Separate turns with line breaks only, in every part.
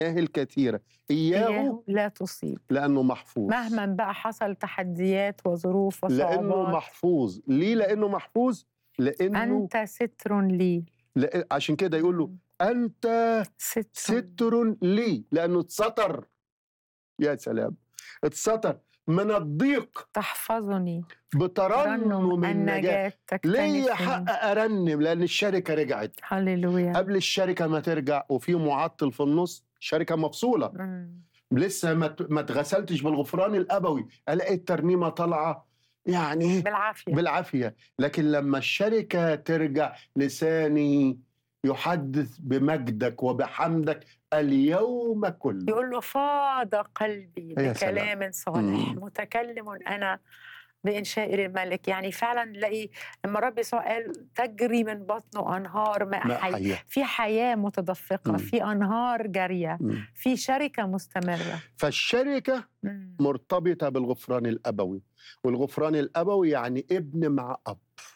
الكثيرة إياه
إياه لا تصيب
لأنه محفوظ
مهما بقى حصل تحديات وظروف
لأنه
وصعوبات
محفوظ ليه لأنه محفوظ لأنه
أنت ستر لي
لأ- عشان كده يقول له أنت
ستر,
ستر لي لأنه اتستر يا سلام اتستر من الضيق
تحفظني
بترنم النجاة
النجاة
ليه
تكتنفني
حق أرنم لأن الشركة رجعت
هللويا
قبل الشركة ما ترجع وفي معطل في النص شركة مفصولة
مم.
لسه ما ت- ما اتغسلتش بالغفران الأبوي ألاقي الترنيمة طالعة يعني
بالعافية
بالعافية لكن لما الشركة ترجع لساني يحدث بمجدك وبحمدك اليوم كله
يقول له فاض قلبي
يا سلام.
بكلام صالح
مم.
متكلم انا بإنشاء الملك يعني فعلا نلاقي لما الرب يسوع قال تجري من بطنه أنهار ماء
ما
حي
حياة
في حياة متدفقة
مم.
في أنهار جارية
مم.
في شركة مستمرة
فالشركة
مم.
مرتبطة بالغفران الأبوي والغفران الأبوي يعني ابن مع أب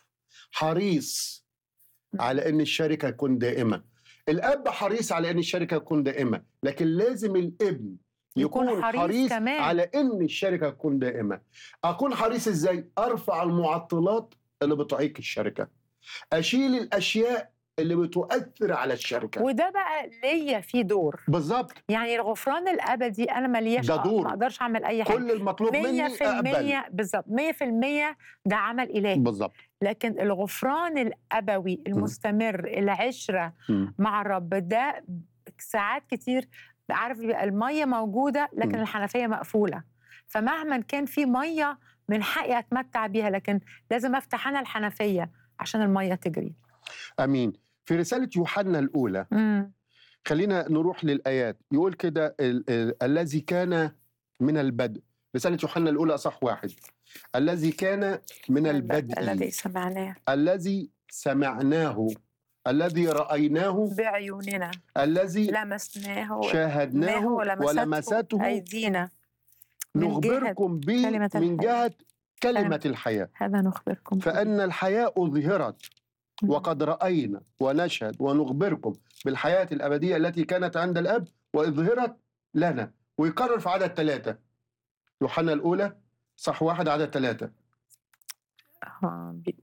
حريص على ان الشركه تكون دائمه الاب حريص على ان الشركه تكون دائمه لكن لازم الابن
يكون
يكون
حريص
حريص,
كمان.
على ان الشركه تكون دائمه اكون حريص ازاي ارفع المعطلات اللي بتعيق الشركه اشيل الاشياء اللي بتؤثر على الشركه
وده بقى ليا فيه دور
بالظبط
يعني الغفران الأبدي أنا مالياش
ده دور.
ما أقدرش أعمل أي حاجة
كل المطلوب مني
مية في
اقبل
المية بالظبط مية في المية ده عمل إلهي
بالظبط
لكن الغفران الأبوي المستمر العشرة
مم.
مع الرب ده ساعات كتير عارف بيبقى المية موجودة لكن
مم.
الحنفية مقفولة فمهما كان في مية من حقي أتمتع بيها لكن لازم أفتح أنا الحنفية عشان المية تجري
امين في رساله يوحنا الاولى
مم.
خلينا نروح للآيات يقول كده ال- ال- الذي كان من البدء رسالة يوحنا الأولى أصح واحد الذي كان من البدء
الذي سمعناه
الذي سمعناه الذي رأيناه
بعيوننا
الذي
لمسناه
شاهدناه ولمسته
أيدينا من جهة
نخبركم به
كلمة
من
الحياة.
جهة كلمة
كلمة
الحياة
هذا نخبركم به.
فأن الحياة أظهرت
مم.
وقد رأينا ونشهد ونخبركم بالحياة الأبدية التي كانت عند الأب وأظهرت لنا ويكرر في عدد ثلاثة يوحنا الأولى صح واحد عدد ثلاثة
آه، بي-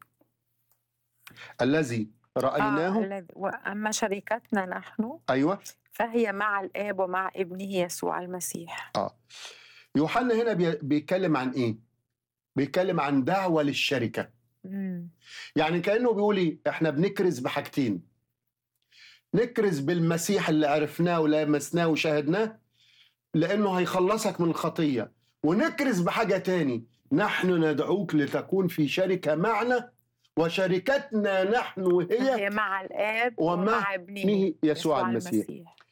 الذي
آه
رأيناه
الذي- وأما شركتنا نحن
أيوة
فهي مع الآب ومع ابنه يسوع المسيح
يوحنا هنا بي- بيتكلم عن إيه؟ بيتكلم عن دعوة للشركة
مم.
يعني كأنه بيقول إيه؟ إحنا بنكرز بحاجتين نكرز بالمسيح اللي عرفناه ولمسناه وشاهدناه لأنه هيخلصك من الخطية ونكرز بحاجة تاني نحن ندعوك لتكون في شركة معنا وشركتنا نحن هي
هي مع الآب
ومع
ومع ابنه
ابنه يسوع المسيح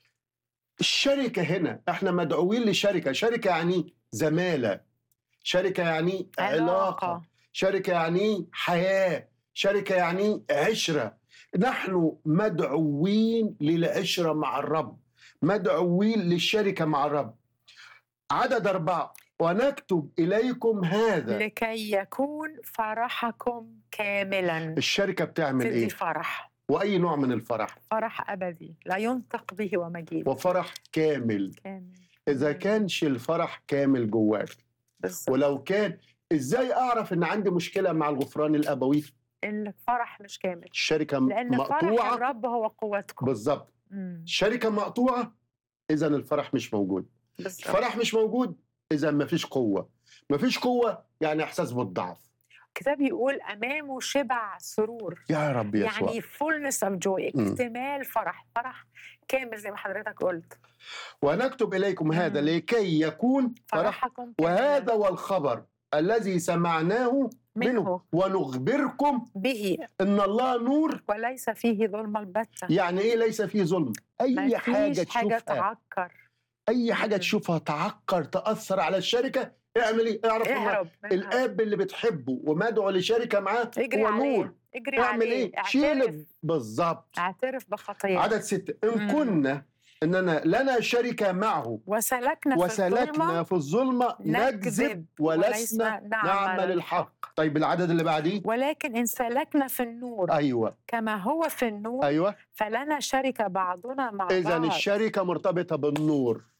الشركة هنا احنا مدعوين لشركة شركة يعني زمالة شركة يعني علاقة شركة يعني حياة شركة يعني عشرة نحن مدعوين للعشرة مع الرب مدعوين للشركة مع الرب عدد أربعة ونكتب إليكم هذا
لكي يكون فرحكم كاملا
الشركة بتعمل
تدي
إيه
فرح
وأي نوع من الفرح
فرح أبدي لا ينطق به ومجيد
وفرح كامل
كامل
إذا كانش الفرح كامل جواك
بالظبط
ولو كان إزاي أعرف إن عندي مشكلة مع الغفران الأبوي
الفرح مش كامل
الشركة
لأن فرح
مقطوعة
الرب هو قوتكم
بالظبط
مم.
الشركة مقطوعة إذا الفرح مش موجود
بالظبط
الفرح مش موجود إذا مفيش قوة مفيش قوة يعني إحساس بالضعف
الكتاب يقول أمامه شبع سرور
يا رب يسوع
يعني فولنس اوف جوي
مم.
اكتمال فرح فرح كامل زي ما حضرتك قلت
ونكتب إليكم هذا
مم.
لكي يكون فرح
فرحكم
وهذا هو الخبر الذي سمعناه منه
منه
ونخبركم
به
إن الله نور
وليس فيه ظلم البتة
يعني إيه ليس فيه ظلم أي
ما
حاجة
فيش حاجة
تشوفها
تعكر
أي حاجة
مم.
تشوفها تعكر تأثر على الشركة اعمل إيه اعرف إن
اهرب منها.
الاب اللي بتحبه ومدعو لشركه معاه
اجري
هو
عليه
نور
اجري
اعمل
عليه
ايه شيل
اعترف
بالظبط
اعترف بخطيئتك
عدد ستة إن
مم.
كنا اننا لنا شركه معه
وسلكنا في
وسلكنا
الظلمة
في الظلمه نكذب ولسنا
ولسنا
نعمل الحق طيب العدد اللي بعديه
ولكن إن سلكنا في النور
ايوه
كما هو في النور
ايوه
فلنا شركة بعضنا مع
اذا
بعض
الشركه مرتبطه بالنور